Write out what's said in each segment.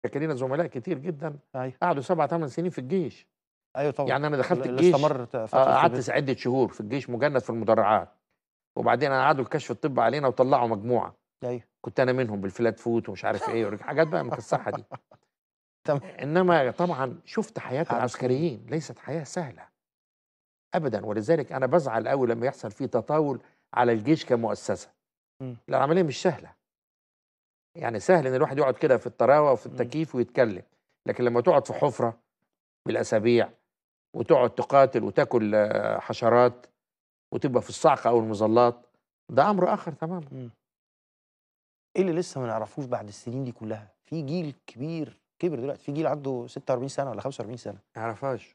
كان لنا زملاء كتير جدا ايوه قعدوا سبع ثمان سنين في الجيش ايوه طبعا يعني انا دخلت اللي الجيش استمر ت- فتره آه، قعدت قعدت عده شهور في الجيش مجند في المدرعات وبعدين انا قعدوا الكشف الطبي علينا وطلعوا مجموعه ايوه كنت انا منهم بالفلات فوت ومش عارف ايه حاجات بقى من الصحه دي تمام انما طبعا شفت حياه حياة العسكريين ليست حياه سهله ابدا ولذلك انا بزعل قوي لما يحصل فيه تطاول على الجيش كمؤسسه مم. العمليه مش سهله يعني سهل ان الواحد يقعد كده في الطراوه وفي مم. التكييف ويتكلم لكن لما تقعد في حفره بالاسابيع وتقعد تقاتل وتاكل آه، حشرات وتبقى في الصعقه او المظلات ده امر اخر تماما مم. ايه اللي لسه ما نعرفوش بعد السنين دي كلها في جيل كبير كبر دلوقتي في جيل عنده 46 سنه ولا 45 سنه ما يعرفهاش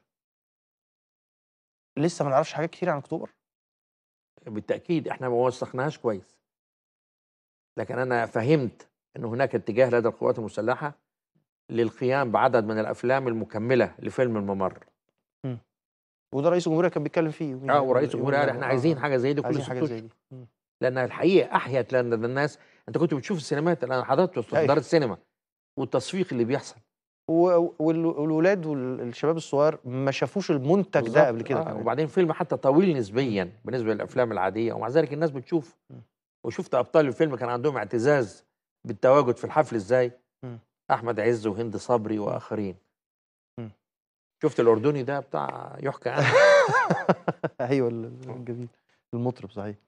لسه ما نعرفش حاجات كتير عن اكتوبر بالتاكيد احنا ما وثقناهاش كويس لكن انا فهمت ان هناك اتجاه لدى القوات المسلحه للقيام بعدد من الافلام المكمله لفيلم الممر وده رئيس الجمهوريه كان بيتكلم فيه يومين- اه ورئيس الجمهوريه قال يومين- احنا آه، عايزين آه. حاجه زي دي كل عايزين ست حاجه زي اشهر دي مم. لان الحقيقه احيت لان الناس انت كنت بتشوف السينمات انا حضرت في أيوة. دار السينما والتصفيق اللي بيحصل و- وال- والولاد والشباب الصغير ما شافوش المنتج بالظبط. ده قبل كده آه كمان. وبعدين فيلم حتى طويل نسبيا بالنسبه للافلام العاديه ومع ذلك الناس بتشوف مم. وشفت ابطال الفيلم كان عندهم اعتزاز بالتواجد في الحفل ازاي مم. احمد عز وهند صبري واخرين مم. شفت الاردني ده بتاع يحكى عنه ايوه ال- الجميل المطرب صحيح